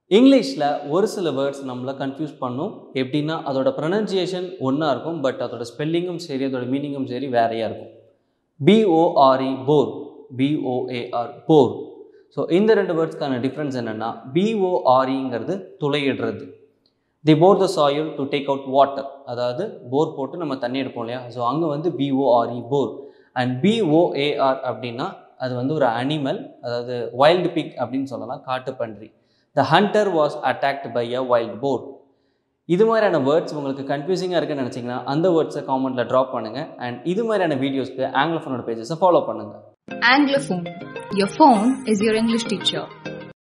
இங்கிலீஷில் ஒரு சில வேர்ட்ஸ் நம்மளை கன்ஃபியூஸ் பண்ணும் எப்படின்னா அதோட ப்ரொனன்சியேஷன் ஒன்றா இருக்கும் பட் அதோட ஸ்பெல்லிங்கும் சரி அதோட மீனிங்கும் சரி வேறையாக இருக்கும் பிஓஆர்இ போர் பிஓஏஆர் போர் ஸோ இந்த ரெண்டு வேர்ட்ஸ்க்கான டிஃப்ரென்ஸ் என்னென்னா பிஓஆர்இங்கிறது துளையிடுறது the bore the soil to take out water அதாவது போர் போட்டு நம்ம தண்ணி எடுப்போம் இல்லையா ஸோ அங்கே வந்து பிஓஆர்இ போர் அண்ட் பிஓஏஆர் அப்படின்னா அது வந்து ஒரு அனிமல் அதாவது வைல்டு பிக் அப்படின்னு சொல்லலாம் காட்டுப்பன்றி the hunter was attacked by a wild boar இது மாதிரியான வேர்ட்ஸ் உங்களுக்கு கன்ஃபியூசிங்காக இருக்குன்னு நினச்சிங்கன்னா அந்த வேர்ட்ஸை காமெண்ட்டில் ட்ராப் பண்ணுங்கள் அண்ட் இது மாதிரியான வீடியோஸ்க்கு ஆங்கிலோஃபோனோட பேஜஸை ஃபாலோ பண்ணுங்கள் Anglophone. Your phone is your English teacher.